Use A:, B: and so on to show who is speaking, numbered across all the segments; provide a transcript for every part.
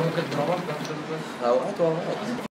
A: ممكن تروح
B: اوقات واوقات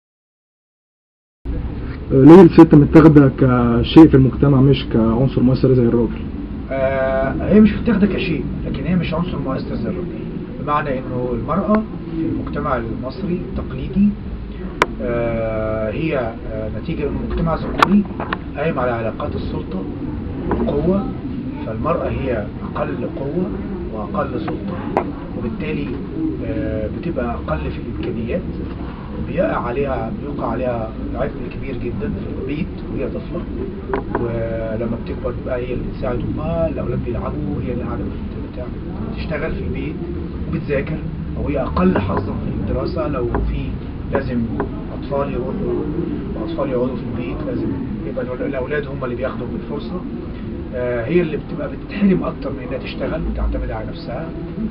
C: ليه الست متاخده كشيء في المجتمع مش كعنصر مؤثر زي الراجل
D: آه، هي مش متاخده كشيء لكن هي مش عنصر مؤثر زي الراجل بمعنى انه المراه في المجتمع المصري التقليدي آه، هي آه، نتيجه انه مجتمع ذكوري قايم على علاقات السلطه والقوه فالمراه هي اقل قوه واقل سلطه وبالتالي آه، بتبقى اقل في الامكانيات بيقع عليها بيقع عليها عبء كبير جدا في البيت وهي طفله ولما بتكبر بقى هي اللي بتساعد امها الاولاد بيلعبوا هي اللي قاعده بت- بتاع- بتشتغل في البيت وبتذاكر او هي اقل حظا في الدراسه لو في لازم اطفال يروحوا واطفال يقعدوا في البيت لازم يبقى الأول- الاولاد هم اللي بياخدوا بالفرصه آه، هي اللي بتبقى بتتحرم اكتر من انها تشتغل بتعتمد على نفسها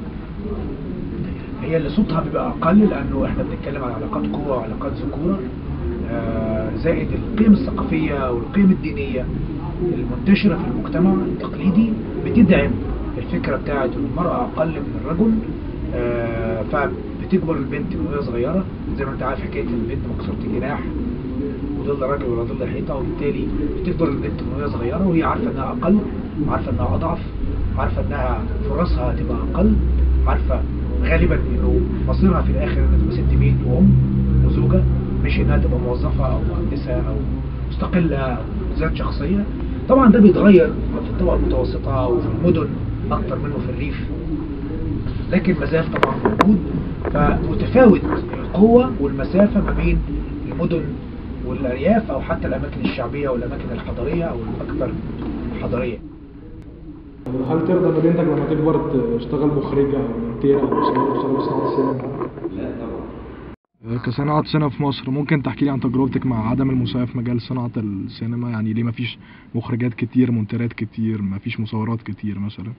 D: هي اللي صوتها بيبقى اقل لانه احنا بنتكلم على علاقات قوه وعلاقات ذكوره آه، زائد القيم الثقافيه والقيم الدينيه المنتشره في المجتمع التقليدي بتدعم الفكره بتاعت إن المراه اقل من الرجل آه، فبتكبر البنت من وهي صغيره زي ما انت عارف حكايه البنت مكسوره الجناح وظل راجل ولا ظل حيطه وبالتالي بتكبر البنت من وهي صغيره وهي عارفه انها اقل عارفه انها اضعف عارفه انها فرصها هتبقى اقل عارفه غالبا انه مصيرها في الاخر انها تبقى ست بيت وام وزوجه مش انها تبقى موظفه او مهندسه او مستقله او ذات شخصيه طبعا ده بيتغير في الطبقه المتوسطه وفي المدن اكتر منه في الريف لكن ما زال طبعا موجود فمتفاوت القوة والمسافة ما بين المدن والأرياف أو حتى الأماكن الشعبية والأماكن الحضرية أو الأكثر حضرية
C: هل ترضى ان بنتك لما تكبر تشتغل مخرجه او مونتيره او تشتغل تشتغل في صناعه السينما؟
B: لا طبعا
C: كصناعة سينما في مصر ممكن تحكي لي عن تجربتك مع عدم المساواة في مجال صناعة السينما يعني ليه مفيش مخرجات كتير مونتيرات كتير مفيش مصورات كتير مثلا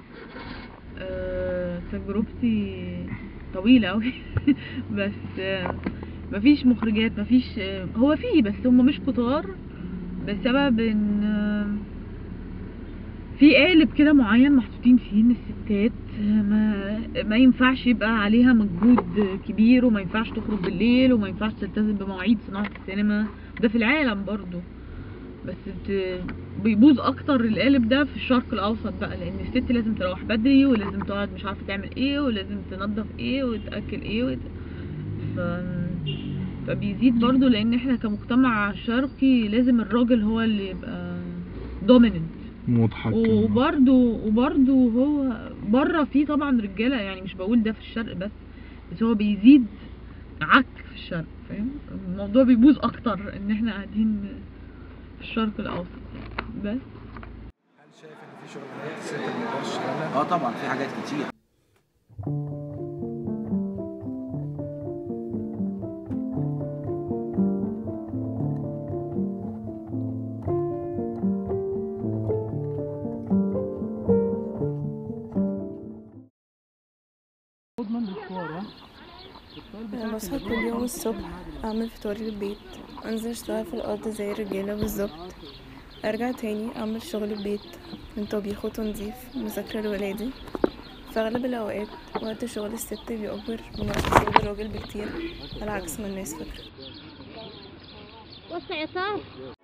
E: آه، تجربتي طويلة أوي بس آه، مفيش مخرجات مفيش آه، هو فيه بس هم مش كتار بسبب ان آه، في قالب كده معين محطوطين فيه ان الستات ما ما ينفعش يبقى عليها مجهود كبير وما ينفعش تخرج بالليل وما ينفعش تلتزم بمواعيد صناعة السينما ده في العالم برضو بس بت... بيبوظ اكتر القالب ده في الشرق الاوسط بقى لان الست لازم تروح بدري ولازم تقعد مش عارفه تعمل ايه ولازم تنظف ايه وتاكل ايه وت... ف... فبيزيد برضو لان احنا كمجتمع شرقي لازم الراجل هو اللي يبقى دوميننت
C: متحكم
E: وبرضو وبرضو هو بره في طبعا رجاله يعني مش بقول ده في الشرق بس بس هو بيزيد عك في الشرق فاهم الموضوع بيبوظ اكتر ان احنا قاعدين في الشرق الاوسط بس
A: هل شايف ان في شغلانات الست ما تقدرش تشتغلها؟
B: اه طبعا في حاجات كتير
F: أنا بصحى كل يوم الصبح أعمل فطار للبيت أنزل أشتغل في الأرض زي الرجالة بالظبط أرجع تاني أعمل شغل البيت من طبيخ وتنظيف مذاكرة لولادي في أغلب الأوقات وقت شغل الست بيأكبر من وقت شغل الراجل بكتير على عكس ما الناس فاكرة
G: بص يا صاحبي